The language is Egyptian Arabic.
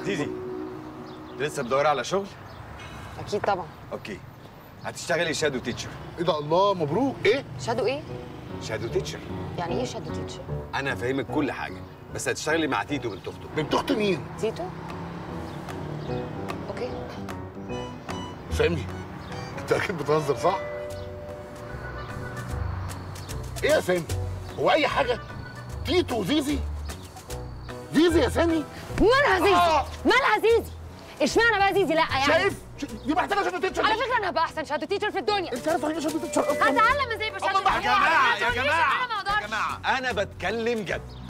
زيزي لسه مدورة على شغل؟ اكيد طبعا اوكي هتشتغلي شادو تيتشر ايه ده الله مبروك ايه شادو ايه شادو تيتشر يعني ايه شادو تيتشر انا هفهمك كل حاجه بس هتشتغلي مع تيتو بنت اخته بنت اخت مين تيتو اوكي سامي انت اكيد بتهزر صح ايه يا سامي هو اي حاجه تيتو وزيزي زيزي يا سامي مالها زيزي آه. مالها زيزي اشمعنى بقى زيزي لا يعني شايف ش- دي محتاجه شادو تيتشر على فكره انا هبقى احسن شادو تيتشر في الدنيا انت عارف يعني ايه شادو تيتشر اصلا هتعلم ازاي بشادو أما يا جماعه يا انا جماعه ما يا اقدرش جماعه انا بتكلم جد